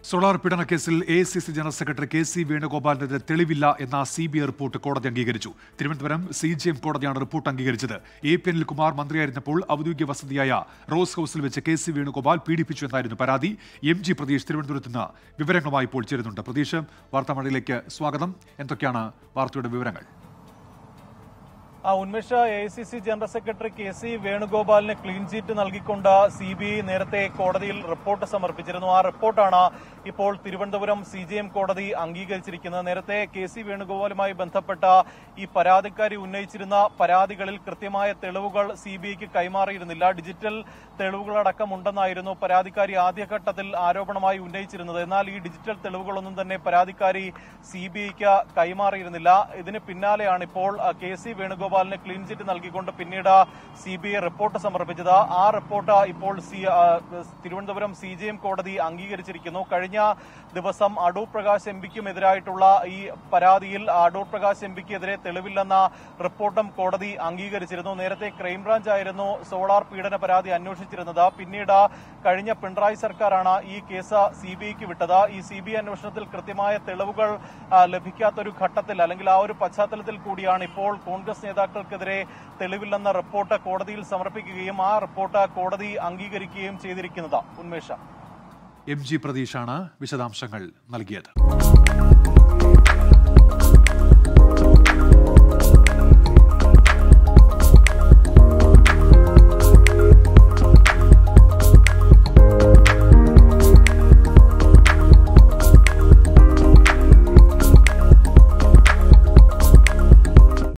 solar പീഡന കേസിൽ A C C general secretary K C വേണുഗോപാലിനെതിരെ തെളിവില്ല എന്ന സി ബി ഐ റിപ്പോർട്ട് കോടതി അംഗീകരിച്ചു തിരുവനന്തപുരം സി ജി എം കോടതിയാണ് റിപ്പോർട്ട് അംഗീകരിച്ചത് എ പി അനിൽകുമാർ മന്ത്രിയായിരുന്നപ്പോൾ ഔദ്യോഗിക വസതിയായ റോസ് ഹൌസിൽ വെച്ച് കെ സി വേണുഗോപാൽ പീഡിപ്പിച്ചു എന്നായിരുന്നു പരാതി എം ജി പ്രതീഷ് തിരുവനന്തപുരത്ത് നിന്ന് വിവരങ്ങളുമായി ഇപ്പോൾ ചേരുന്നുണ്ട് പ്രതീഷ് വാർത്താമഴയിലേക്ക് സ്വാഗതം എന്തൊക്കെയാണ് വാർത്തയുടെ വിവരങ്ങൾ ആ Unmesh A C C general secretary K C വേണുഗോപാലിന് ക്ലീൻ ചീറ്റ് നൽകിക്കൊണ്ട് സി ബി ഐ നേരത്തെ കോടതിയിൽ റിപ്പോർട്ട് സമർപ്പിച്ചിരുന്നു ആ റിപ്പോർട്ടാണ് ഇപ്പോൾ തിരുവനന്തപുരം സി ജി എം കോടതി അംഗീകരിച്ചിരിക്കുന്നത് നേരത്തെ കെ സി വേണുഗോപാലുമായി ബന്ധപ്പെട്ട ഈ പരാതിക്കാരി ഉന്നയിച്ചിരുന്ന പരാതികളിൽ കൃത്യമായ തെളിവുകൾ സി ബി ഐക്ക് കൈമാറിയിരുന്നില്ല ഡിജിറ്റൽ തെളിവുകളടക്കം ഉണ്ടെന്നായിരുന്നു പരാതിക്കാരി ആദ്യഘട്ടത്തിൽ ആരോപണമായി ഉന്നയിച്ചിരുന്നത് എന്നാൽ ഈ ഡിജിറ്റൽ തെളിവുകളൊന്നും തന്നെ പരാതിക്കാരി സി ബി ഐക്ക് കൈമാറിയിരുന്നില്ല ഇതിന് പിന്നാലെയാണ് ഇപ്പോൾ ആ, കെ സി വേണുഗോപാലിന് ക്ലീൻ ചിറ്റ് നൽകിക്കൊണ്ട് പിന്നീട് സി ബി ഐ റിപ്പോർട്ട് സമർപ്പിച്ചത് ആ റിപ്പോർട്ട് ഇപ്പോൾ സി ആ, തിരുവനന്തപുരം സി ജി എം കോടതി അംഗീകരിച്ചിരിക്കുന്നു കഴിഞ്ഞ ദിവസം അടൂർ പ്രകാശ് എം പിക്കും എതിരായിട്ടുള്ള ഈ പരാതിയിൽ അടൂർ പ്രകാശ് എം പിക്കെതിരെ തെളിവില്ലെന്ന റിപ്പോർട്ടും കോടതി അംഗീകരിച്ചിരുന്നു നേരത്തെ ക്രൈംബ്രാഞ്ച് ആയിരുന്നു സോളാർ പീഡന പരാതി അന്വേഷിച്ചിരുന്നത് പിന്നീട് കഴിഞ്ഞ പിണറായി സർക്കാരാണ് ഈ കേസ് സി ബി ഐക്ക് വിട്ടത് ഈ സി ബി ഐ അന്വേഷണത്തിൽ കൃത്യമായ തെളിവുകൾ ആ, ലഭിക്കാത്തൊരു ഘട്ടത്തിൽ അല്ലെങ്കിൽ ആ ഒരു പശ്ചാത്തലത്തിൽ കൂടിയാണ് ഇപ്പോൾ കോൺഗ്രസ് നേതാക്കൾക്കെതിരെ തെളിവില്ലെന്ന റിപ്പോർട്ട് കോടതിയിൽ സമർപ്പിക്കുകയും ആ റിപ്പോർട്ട് കോടതി അംഗീകരിക്കുകയും ചെയ്തിരിക്കുന്നത് ഉന്മേഷ എം ജി പ്രതീഷാണ് വിശദാംശങ്ങൾ നൽകിയത്